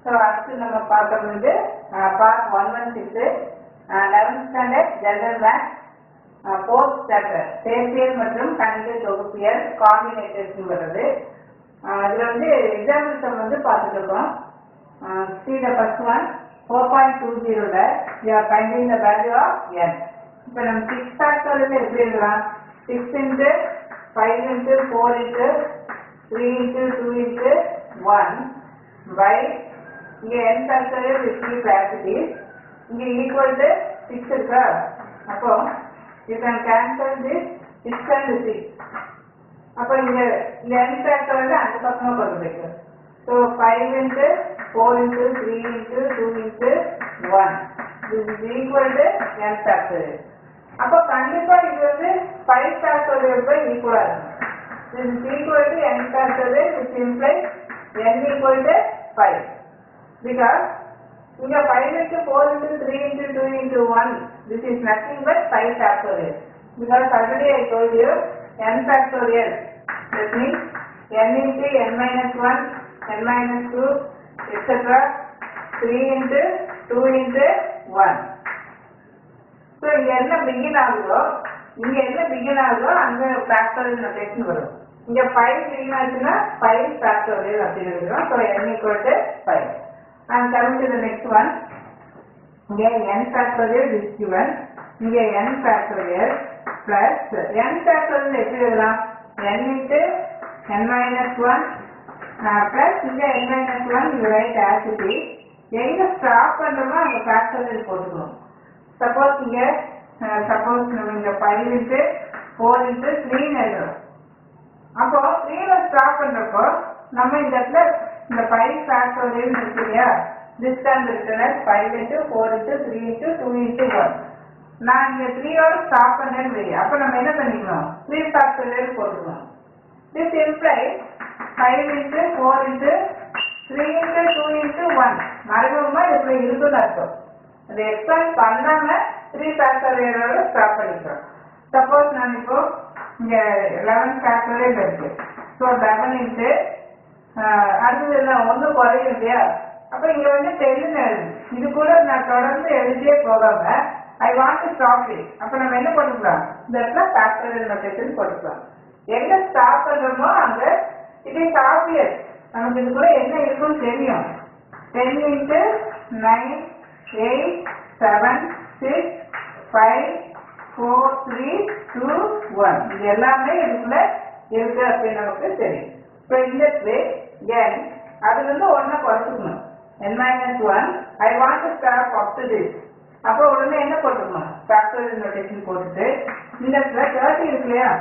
so அடுத்து நம்ம பார்க்க வந்து part one one six eleventh standard general maths fourth chapter சேர்ப்பியல் மற்றும் கணித தொகுப்பியல் காம்பினேட்டர்ஸ் வருது இதில் வந்து எக்ஸாம்பிள் சம் வந்து பார்த்துட்டு இருக்கோம் see the first one four point two ஜீரோவில் you are finding the value of n இப்போ நம்ம சிக்ஸ் ஃபேக்டரியில் எப்படி எழுதலாம் six into five into four into three into two into one by இங்கே n factorial with three properties இங்கே equal to six இருக்கா அப்போ you can cancel this six and six அப்போ இங்க இந்த n ஃபேக்டர் வந்து அந்த பக்கமா கொண்டு போய்க்கும் so five into four into three into two into one this is equal to n factor அப்போ கண்டிப்பா இது வந்து ஃபைவ் ஃபேக்டோரியல் பை ஈக்குவலா இருக்கும் this is equal to n factorial which implies n equal to five because இங்க 5 into 4 into 3 into 2 into 1 this is nothing but 5 factorial because already I told you n factorial that means n into n minus 1 n minus 2 etc 3 into 2 into 1 so இங்க என்ன begin ஆகுதோ இங்க என்ன begin ஆகுதோ அங்க factorial notation வரும் இங்க 5 begin ஆச்சுன்னா 5 ஃபேக்டோரியல் அப்படின்னு எழுதுறோம் so n equal to 5 and coming to the next one இங்க n factorial is given இங்க n factorial plus n factorial எப்படி எழுதலாம் n into n minus 1 uh, plus இங்க n minus 1 you write as it is எங்க stop பண்றோமோ அந்த factorial போட்டுக்கணும் suppose இங்க சப்போஸ் நம்ம இங்க 5 into 4 into 3 எழுதுறோம் அப்போ 3 ல ஸ்டாப் பண்றப்போ நம்ம இந்த இடத்துல இந்த 5 ஃபேக்டோரியல் இருக்கு இல்லையா this can written as 5 into 4 into 3 into 2 into 1 நான் இங்க 3 ஓட ஸ்டாப் பண்ணேன்னு வை அப்ப நம்ம என்ன பண்ணிக்கணும் 3 ஃபேக்டோரியல் போட்டுக்கணும் this implies 5 into 4 into 3 into 2 into 1 மறைமுகமா இப்படி இருக்குன்னு அர்த்தம் அது எக்ஸ்பேண்ட் பண்ணாம 3 ஃபேக்டோரியலோட ஸ்டாப் பண்ணிக்கிறோம் சப்போஸ் நான் இப்போ இங்க 11 ஃபேக்டோரியல் இருக்கு ஸோ 11 into ஆஹ் அடுத்தது என்ன ஒண்ணு குறையும் இல்லையா அப்ப இங்க வந்து டென்னு எழுது இது கூட நான் தொடர்ந்து எழுதியே போகாம I want to stop it அப்ப நம்ம என்ன பண்ணிக்கலாம் இந்த இடத்துல ஃபேக்டரியல் நோட்டேஷன் போட்டுக்கலாம் எங்க ஸ்டாப் பண்றோமோ அங்க இட் இஸ் ஆப்வியஸ் நமக்கு இது கூட என்ன இருக்குன்னு தெரியும் ten into nine eight seven six five four three two one இது எல்லாமே இதுக்குள்ள இருக்கு அப்படின்னு நமக்கு தெரியும் இப்போ இந்த பிளேஸ் n அது வந்து ஒன்றை குறைச்சிக்கணும் n minus one I want to stop up to this அப்போ உடனே என்ன போட்டுக்கணும் ஃபேக்டரியல் நோட்டேஷன் போட்டுட்டு இந்த இடத்துல தேர்ட்டி இருக்கு இல்லையா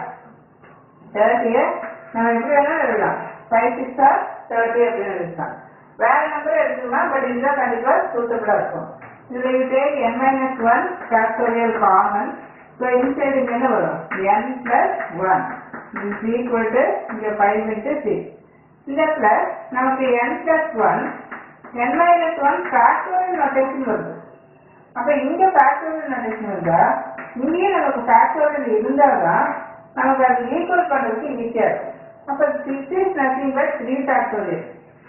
தேர்ட்டியை நம்ம எப்படி வேணா எழுதலாம் ஃபைவ் சிக்ஸ் ஆர் தேர்ட்டி அப்படின்னு எழுதலாம் வேற நம்பர் எடுத்துக்கலாம் பட் இதுதான் கண்டிப்பா சூட்டபிளா இருக்கும் இதுல you take n minus one factorial common so inside இங்க என்ன வரும் n plus one is equal to இங்க ஃபைவ் இன்ட்டு சிக்ஸ் இந்த பிளஸ் நமக்கு n plus one n minus one factorial notation வருது அப்ப இங்க ஃபேக்டோரியல் நோட்டேஷன் வந்தா இங்கேயே நமக்கு ஃபேக்டோரியல் இருந்தாதான் நமக்கு அது ஈக்குவல் பண்றதுக்கு ஈஸியா இருக்கும் அப்ப six is nothing but three factorial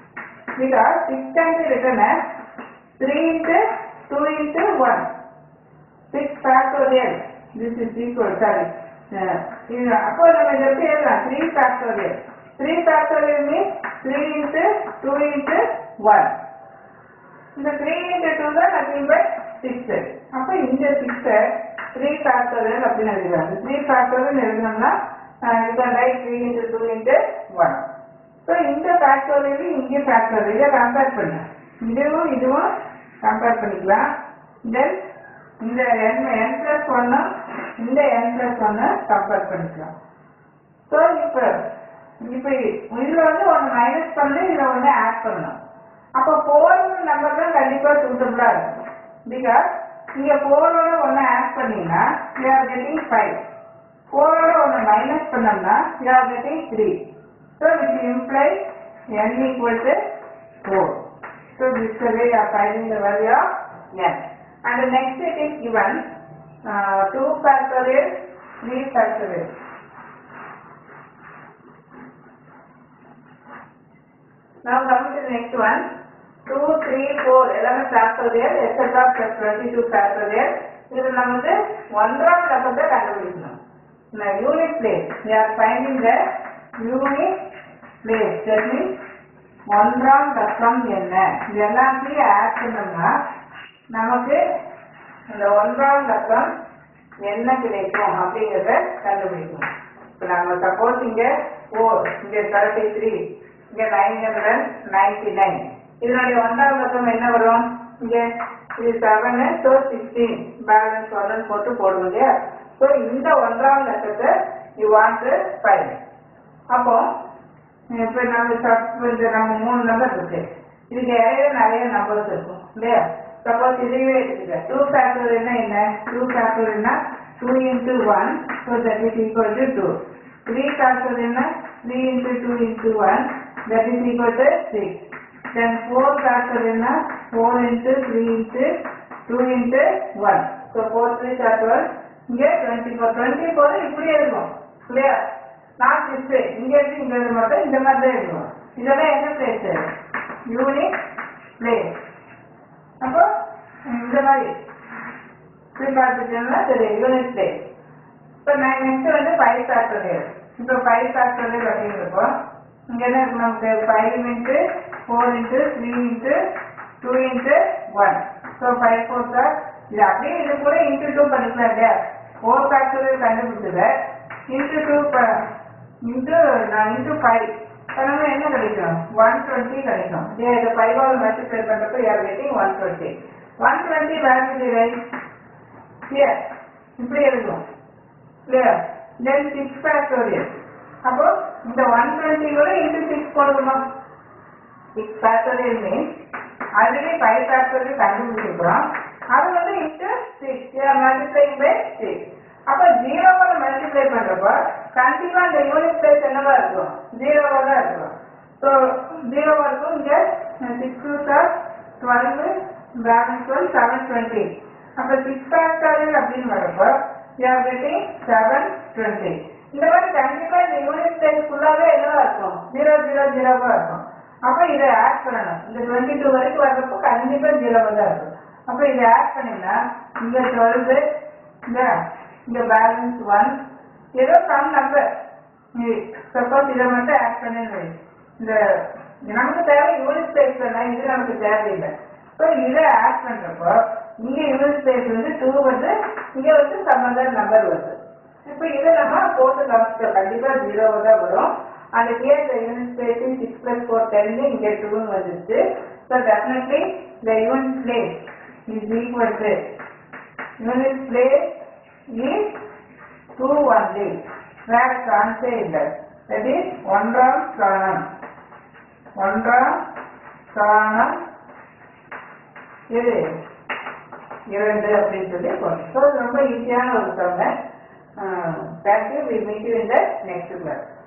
because six can be written as three into two into one six factorial this is equal sorry இது அப்போ நம்ம இதை எப்படி எழுதலாம் three factorial three factorial means three into two into one இந்த three into two தான் nothing but six அப்போ இந்த சிக்ஸை த்ரீ ஃபேக்டோரியல் அப்படின்னு எழுதுறாங்க த்ரீ ஃபேக்டோரியல் எழுதணும்னா you can write three into two into one so இந்த ஃபேக்டோரியல் இங்கே ஃபேக்டோரியல் இதை கம்பேர் பண்ணு இதுவும் இதுவும் கம்பேர் பண்ணிக்கலாம் தென் இந்த n n பிளஸ் ஒன்னு இந்த n பிளஸ் ஒன்னு கம்பேர் பண்ணிக்கலாம் ஸோ இப்போ இப்போ இதுல வந்து ஒன்று மைனஸ் பண்ணு இதுல ஒன்று ஆட் பண்ணணும் அப்போ ஃபோர் நம்பர் தான் கண்டிப்பா சூட்டபிளா இருக்கும் பிகாஸ் நீங்க ஃபோரோட ஒன்று ஆட் பண்ணீங்கன்னா யூ ஆர் கெட்டிங் ஃபைவ் ஃபோரோட ஒன்று மைனஸ் பண்ணோம்னா you are getting three so which imply n equal to four so this way are finding the value of n and next it is given uh, 2 factorial 3 factorial now coming to the next one two three four எல்லாமே factorial extra plus twenty two factorial இதில் நம்ம வந்து ஒன்றாம் லக்கத்தை கண்டுபிடிக்கணும் unit place we are finding the unit place that means ஒன்றாம் லக்கம் என்ன இது எல்லாத்தையும் ஆட் பண்ணோம்னா நமக்கு இந்த ஒன்றாம் லக்கம் என்ன கிடைக்கும் அப்படிங்கிறத கண்டுபிடிக்கணும் இப்போ நம்ம சப்போஸ் இங்க ஃபோர் இங்க தேர்ட்டி த்ரீ இங்க நைன் ஹண்ட்ரட் நைன்டி நைன் இதனுடைய ஒன்றாம் லக்கம் என்ன வரும் இங்க இது செவனு ஸோ சிக்ஸ்டீன் பேலன்ஸ் ஒன்னு போட்டு போடுவோம் இல்லையா ஸோ இந்த ஒன்றாம் லக்கத்தை யூ வாண்ட் ஃபைவ் அப்போ இப்போ நம்ம சப் இந்த நம்ம மூணு நம்பர் இருக்கு இதுக்கு இடையில நிறைய நம்பர்ஸ் இருக்கும் இல்லையா சப்போஸ் இதுவே எடுத்துக்க டூ ஃபேக்டர்னா என்ன டூ ஃபேக்டர்னா two into one so that is equal to two three ஃபேக்டர்னா three into two into one that is equal to six then four ஃபேக்டர்னா four into three into two into one so four three factor இங்கே twenty four twenty four இப்படியே இருக்கும் இல்லையா not this way இங்க இருந்து இங்க இருந்து மட்டும் இந்த மாதிரி தான் இருக்கும் இதெல்லாம் என்ன பிளேஸ் யூனிட் பிளேஸ் அப்போ இந்த மாதிரி இப்படி பார்த்துட்டோம்னா சரி யூனிட் பிளேஸ் இப்போ நான் நெக்ஸ்ட் வந்து ஃபைவ் ஃபேக்டரியல் இப்போ ஃபைவ் ஃபேக்டரியல் அப்படின்னு இருக்கும் இங்க என்ன இருக்கு நமக்கு five into four into three into two into one so five four sir இது அப்படியே இது கூட இன்ட்டு டூ பண்ணிக்கலாம் இல்லையா ஃபோர் ஃபேக்டரியல் கண்டுபிடிச்சத இன்ட்டு டூ இன்ட்டு நான் இன்ட்டு ஃபைவ் பண்ணோம்னா என்ன கிடைக்கும் ஒன் டுவெண்ட்டி கிடைக்கும் ஏன் இதை ஃபைவால் மல்டிப்ளை பண்ணுறப்ப you're getting one twenty one twenty value right here இப்படி இருக்கும் இல்லையா தென் சிக்ஸ் ஃபேக்டோரியல் அப்போ இந்த ஒன் டுவெண்ட்டி கூட இன்ட்டு சிக்ஸ் போடணும் six factorial means already five factorial கண்டுபிடிச்சிருக்கிறோம் அது வந்து into six multiply by six அப்போ ஜீரோவோட மல்டிப்ளை பண்றப்போ கண்டிப்பா இந்த யூனிட் பிளேஸ் என்னவா இருக்கும் ஜீரோவா தான் இருக்கும் ஸோ ஜீரோவா இருக்கும் இங்க six two sir twelve balance twelve seven twenty அப்போ சிக்ஸ் ஃபேக்டோரியல் அப்படின்னு வரப்போ யூஆர் கெட்டிங் செவன் டுவெண்ட்டி இந்த மாதிரி கண்டிப்பா இந்த யூனிட் பிளேஸ் ஃபுல்லாவே என்னவா இருக்கும் ஜீரோ ஜீரோ ஜீரோவா இருக்கும் அப்போ இதை ஆட் பண்ணணும் இந்த டுவெண்ட்டி டூ வரைக்கும் வர்றப்போ கண்டிப்பா ஜீரோவா தான் இருக்கும் அப்போ இதை ஆட் பண்ணீங்கன்னா இங்க டுவெல்த்து இந்த இந்த பேலன்ஸ் ஒன் ஏதோ சம் நம்பர் சப்போஸ் இதை மட்டும் ஆட் பண்ணி இந்த நமக்கு தேவை யூனிட் ஸ்பேஸ் தானே இது நமக்கு தேவையில்லை ஸோ இதை ஆட் பண்றப்போ இங்க யூனிட் ஸ்பேஸ் வந்து டூ வந்து இங்க வந்து சம்மந்தர் நம்பர் வருது இப்போ இதை நம்ம போட்டு காமிச்சிட்டோம் கண்டிப்பா ஜீரோவாக தான் வரும் அந்த here the unit space six plus four ten இங்க டூன்னு வந்துருச்சு so definitely the unit place is equal to unit place is 2 only வேற சான்ஸே இல்லை that is ஒன்றாம் ஸ்தானம் ஒன்றாம் ஸ்தானம் இது இரண்டு அப்படின்னு சொல்லி போனோம் ஸோ ரொம்ப ஈஸியான ஒரு சமை thank you we meet you in the next class